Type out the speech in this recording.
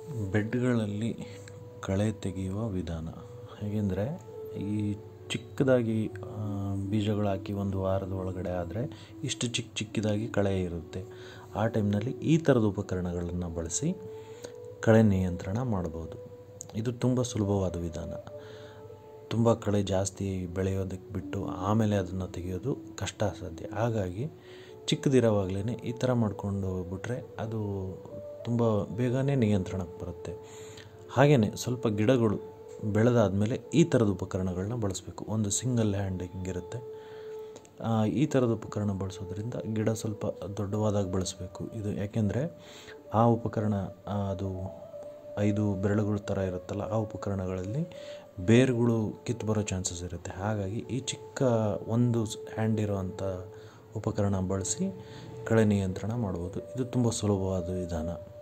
ಬೆಡ್ಗಳಲ್ಲಿ ಕಳೆ ತೆಗೆಯುವ ವಿಧಾನ ಹೇಗೆಂದರೆ ಈ ಚಿಕ್ಕದಾಗಿ ಬೀಜಗಳು ಹಾಕಿ ಒಂದು ವಾರದ ಒಳಗಡೆ ಆದರೆ ಇಷ್ಟು ಚಿಕ್ಕ ಚಿಕ್ಕದಾಗಿ ಕಳೆ ಇರುತ್ತೆ ಆ ಟೈಮ್ನಲ್ಲಿ ಈ ಥರದ ಉಪಕರಣಗಳನ್ನು ಬಳಸಿ ಕಳೆ ನಿಯಂತ್ರಣ ಮಾಡ್ಬೋದು ಇದು ತುಂಬ ಸುಲಭವಾದ ವಿಧಾನ ತುಂಬ ಕಳೆ ಜಾಸ್ತಿ ಬೆಳೆಯೋದಕ್ಕೆ ಬಿಟ್ಟು ಆಮೇಲೆ ಅದನ್ನು ತೆಗೆಯೋದು ಕಷ್ಟ ಸಾಧ್ಯ ಹಾಗಾಗಿ ಚಿಕ್ಕದಿರೋವಾಗಲೇ ಈ ಥರ ಮಾಡಿಕೊಂಡು ಬಿಟ್ಟರೆ ಅದು ತುಂಬ ಬೇಗನೆ ನಿಯಂತ್ರಣಕ್ಕೆ ಬರುತ್ತೆ ಹಾಗೆಯೇ ಸ್ವಲ್ಪ ಗಿಡಗಳು ಬೆಳೆದಾದಮೇಲೆ ಈ ಥರದ ಉಪಕರಣಗಳನ್ನ ಬಳಸಬೇಕು ಒಂದು ಸಿಂಗಲ್ ಹ್ಯಾಂಡ್ ಹಿಂಗಿರುತ್ತೆ ಈ ಥರದ ಉಪಕರಣ ಬಳಸೋದ್ರಿಂದ ಗಿಡ ಸ್ವಲ್ಪ ದೊಡ್ಡವಾದಾಗ ಬಳಸಬೇಕು ಇದು ಯಾಕೆಂದರೆ ಆ ಉಪಕರಣ ಅದು ಐದು ಬೆರಳುಗಳ ಥರ ಇರುತ್ತಲ್ಲ ಆ ಉಪಕರಣಗಳಲ್ಲಿ ಬೇರುಗಳು ಕಿತ್ತು ಬರೋ ಚಾನ್ಸಸ್ ಇರುತ್ತೆ ಹಾಗಾಗಿ ಈ ಚಿಕ್ಕ ಒಂದು ಹ್ಯಾಂಡ್ ಇರೋವಂಥ ಉಪಕರಣ ಬಳಸಿ ಕಳೆ ನಿಯಂತ್ರಣ ಮಾಡ್ಬೋದು ಇದು ತುಂಬ ಸುಲಭವಾದ ವಿಧಾನ